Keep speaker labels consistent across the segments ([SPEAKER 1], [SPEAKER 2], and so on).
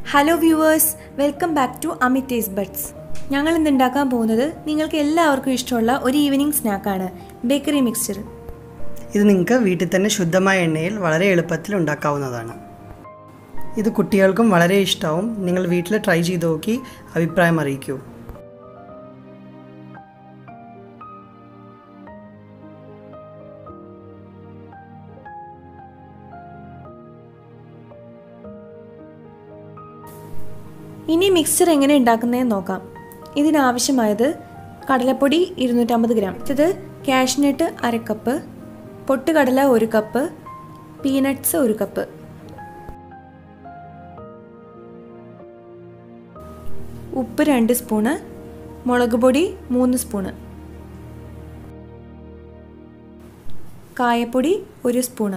[SPEAKER 1] hello viewers welcome back to Amit taste buds ഞങ്ങൾ ഇന്ന് ഉണ്ടാക്കാൻ പോകുന്നത് നിങ്ങൾക്ക് എല്ലാവർക്കും ഇഷ്ടമുള്ള ഒരു ഈവനിങ് സ്നാക്കാണ് ബേക്കറി മിക്സ്ചർ
[SPEAKER 2] ഇത് നിങ്ങൾക്ക് വീട്ടിൽ തന്നെ ശുദ്ധമായ എണ്ണയിൽ വളരെ എളുപ്പത്തിൽ ഉണ്ടാക്കാവുന്നതാണ് ഇത് കുട്ടികൾക്കും വളരെ ഇഷ്ടമാവും നിങ്ങൾ വീട്ടിൽ ട്രൈ ചെയ്ത് നോക്കി അഭിപ്രായം അറിയിക്കൂ
[SPEAKER 1] ഇനി മിക്സ്ചർ എങ്ങനെ ഉണ്ടാക്കുന്നതെന്ന് നോക്കാം ഇതിനാവശ്യമായത് കടലപ്പൊടി ഇരുന്നൂറ്റമ്പത് ഗ്രാം ഇത് കാഷ്നട്ട് അര കപ്പ് പൊട്ടുകടല ഒരു കപ്പ് പീനട്ട്സ് ഒരു കപ്പ് ഉപ്പ് രണ്ട് സ്പൂണ് മുളക് പൊടി മൂന്ന് സ്പൂണ് കായപ്പൊടി ഒരു സ്പൂണ്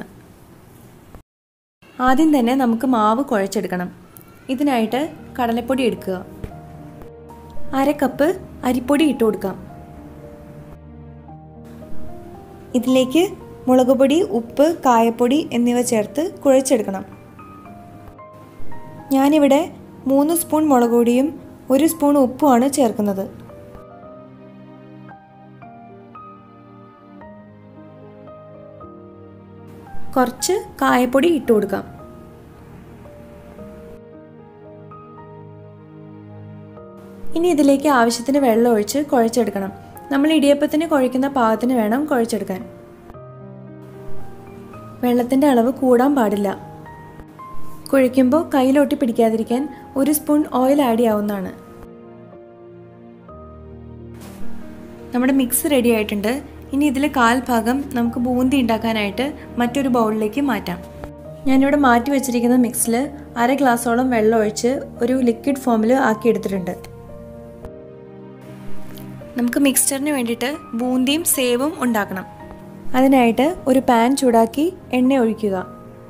[SPEAKER 1] ആദ്യം തന്നെ നമുക്ക് മാവ് കുഴച്ചെടുക്കണം ഇതിനായിട്ട് കടലപ്പൊടി എടുക്കുക അര കപ്പ് അരിപ്പൊടി ഇട്ട് കൊടുക്കാം ഇതിലേക്ക് മുളക് പൊടി ഉപ്പ് കായപ്പൊടി എന്നിവ ചേർത്ത് കുഴച്ചെടുക്കണം ഞാനിവിടെ മൂന്ന് സ്പൂൺ മുളക് പൊടിയും ഒരു സ്പൂൺ ഉപ്പുമാണ് ചേർക്കുന്നത് കുറച്ച് കായപ്പൊടി ഇട്ട് കൊടുക്കാം ഇനി ഇതിലേക്ക് ആവശ്യത്തിന് വെള്ളം ഒഴിച്ച് കുഴച്ചെടുക്കണം നമ്മൾ ഇടിയപ്പത്തിന് കുഴയ്ക്കുന്ന പാകത്തിന് വേണം കുഴച്ചെടുക്കാൻ വെള്ളത്തിൻ്റെ അളവ് കൂടാൻ പാടില്ല കുഴയ്ക്കുമ്പോൾ കയ്യിലൊട്ടി പിടിക്കാതിരിക്കാൻ ഒരു സ്പൂൺ ഓയിൽ ആഡ് ചെയ്യാവുന്നതാണ് നമ്മുടെ മിക്സ് റെഡി ആയിട്ടുണ്ട് ഇനി ഇതിൽ കാൽ ഭാഗം നമുക്ക് ബൂന്തി ഉണ്ടാക്കാനായിട്ട് മറ്റൊരു ബൗളിലേക്ക് മാറ്റാം ഞാനിവിടെ മാറ്റി വെച്ചിരിക്കുന്ന മിക്സിൽ അര ഗ്ലാസോളം വെള്ളം ഒഴിച്ച് ഒരു ലിക്വിഡ് ഫോമിൽ ആക്കിയെടുത്തിട്ടുണ്ട് നമുക്ക് മിക്സ്ചറിന് വേണ്ടിയിട്ട് ബൂന്തിയും സേവും ഉണ്ടാക്കണം അതിനായിട്ട് ഒരു പാൻ ചൂടാക്കി എണ്ണ ഒഴിക്കുക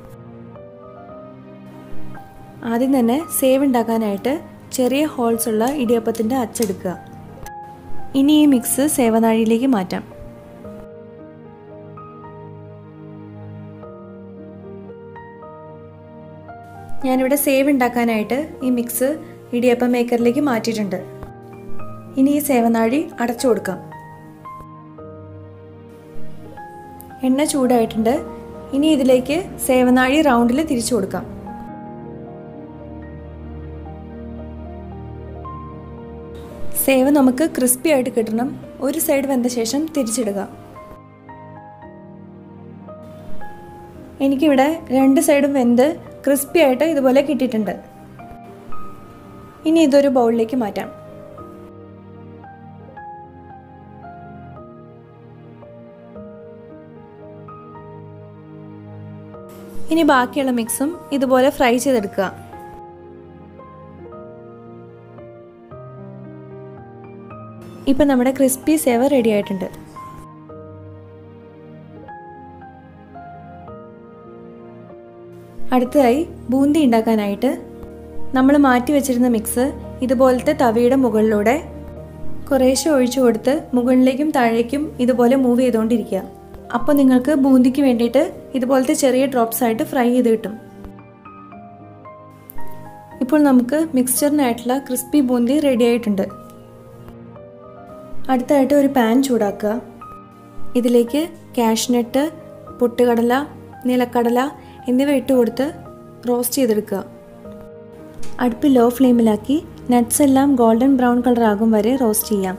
[SPEAKER 1] ആദ്യം തന്നെ സേവ് ഉണ്ടാക്കാനായിട്ട് ചെറിയ ഹോൾസ് ഉള്ള ഇടിയപ്പത്തിൻ്റെ അച്ചെടുക്കുക ഇനി ഈ മിക്സ് സേവനാഴിയിലേക്ക് മാറ്റാം ഞാനിവിടെ സേവ് ഉണ്ടാക്കാനായിട്ട് ഈ മിക്സ് ഇടിയപ്പം മേക്കറിലേക്ക് മാറ്റിയിട്ടുണ്ട് ഇനി ഈ സേവനാഴി അടച്ചു കൊടുക്കാം എണ്ണ ചൂടായിട്ടുണ്ട് ഇനി ഇതിലേക്ക് സേവനാഴി റൗണ്ടിൽ തിരിച്ചു കൊടുക്കാം സേവ് നമുക്ക് ക്രിസ്പി ആയിട്ട് കിട്ടണം ഒരു സൈഡ് വെന്ത ശേഷം തിരിച്ചിടുക എനിക്കിവിടെ രണ്ട് സൈഡും വെന്ത് ക്രിസ്പി ആയിട്ട് ഇതുപോലെ കിട്ടിയിട്ടുണ്ട് ഇനി ഇതൊരു ബൗളിലേക്ക് മാറ്റാം ഇനി ബാക്കിയുള്ള മിക്സും ഇതുപോലെ ഫ്രൈ ചെയ്തെടുക്കുക ഇപ്പം നമ്മുടെ ക്രിസ്പി സേവ റെഡി ആയിട്ടുണ്ട് അടുത്തതായി ബൂന്തി ഉണ്ടാക്കാനായിട്ട് നമ്മൾ മാറ്റി വെച്ചിരുന്ന മിക്സ് ഇതുപോലത്തെ തവിയുടെ മുകളിലൂടെ കുറേശ്ശെ ഒഴിച്ചു കൊടുത്ത് മുകളിലേക്കും താഴേക്കും ഇതുപോലെ മൂവ് ചെയ്തുകൊണ്ടിരിക്കുക അപ്പോൾ നിങ്ങൾക്ക് ബൂന്തിക്ക് വേണ്ടിയിട്ട് ഇതുപോലത്തെ ചെറിയ ഡ്രോപ്സ് ആയിട്ട് ഫ്രൈ ചെയ്ത് കിട്ടും ഇപ്പോൾ നമുക്ക് മിക്സ്ചറിനായിട്ടുള്ള ക്രിസ്പി ബൂന്തി റെഡി ആയിട്ടുണ്ട് അടുത്തായിട്ട് ഒരു പാൻ ചൂടാക്കുക ഇതിലേക്ക് കാഷ്നട്ട് പൊട്ടുകടല നിലക്കടല എന്നിവ ഇട്ട് കൊടുത്ത് റോസ്റ്റ് ചെയ്തെടുക്കുക അടുപ്പ് ലോ ഫ്ലെയിമിലാക്കി നട്ട്സ് എല്ലാം ഗോൾഡൻ ബ്രൗൺ കളർ ആകും വരെ റോസ്റ്റ് ചെയ്യാം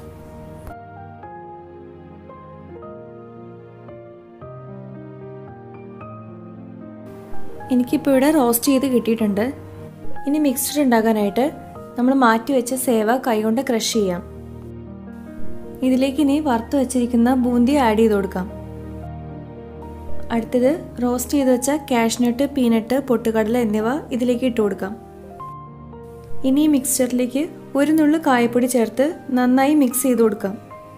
[SPEAKER 1] എനിക്കിപ്പോൾ ഇവിടെ റോസ്റ്റ് ചെയ്ത് കിട്ടിയിട്ടുണ്ട് ഇനി മിക്സ്ചർ ഉണ്ടാക്കാനായിട്ട് നമ്മൾ മാറ്റി വെച്ച സേവ കൈകൊണ്ട് ക്രഷ് ചെയ്യാം ഇതിലേക്ക് ഇനി വറുത്ത് വെച്ചിരിക്കുന്ന ബൂന്തി ആഡ് ചെയ്ത് കൊടുക്കാം അടുത്തത് റോസ്റ്റ് ചെയ്ത് വെച്ച കാഷ്നട്ട് പീനട്ട് പൊട്ടുകടല എന്നിവ ഇതിലേക്ക് ഇട്ട് കൊടുക്കാം ഇനി ഈ മിക്സ്ചറിലേക്ക് ഒരു നുള്ളു കായപ്പൊടി ചേർത്ത് നന്നായി മിക്സ് ചെയ്ത് കൊടുക്കാം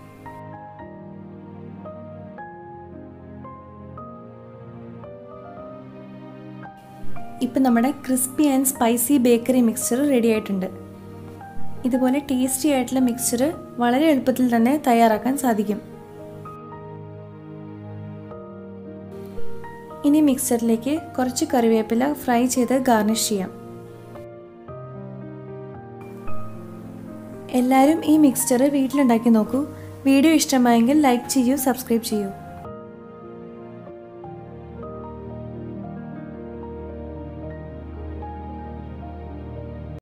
[SPEAKER 1] ഇപ്പം നമ്മുടെ crispy and spicy bakery mixture ready ആയിട്ടുണ്ട് ഇതുപോലെ ടേസ്റ്റി ആയിട്ടുള്ള മിക്സ്ചർ വളരെ എളുപ്പത്തിൽ തന്നെ തയ്യാറാക്കാൻ സാധിക്കും ഇനി മിക്സറിലേക്ക് കുറച്ച് കറിവേപ്പില ഫ്രൈ ചെയ്ത് ഗാർണിഷ് ചെയ്യാം എല്ലാവരും ഈ മിക്സ്ചർ വീട്ടിലുണ്ടാക്കി നോക്കൂ വീഡിയോ ഇഷ്ടമായെങ്കിൽ ലൈക്ക് ചെയ്യൂ സബ്സ്ക്രൈബ് ചെയ്യൂ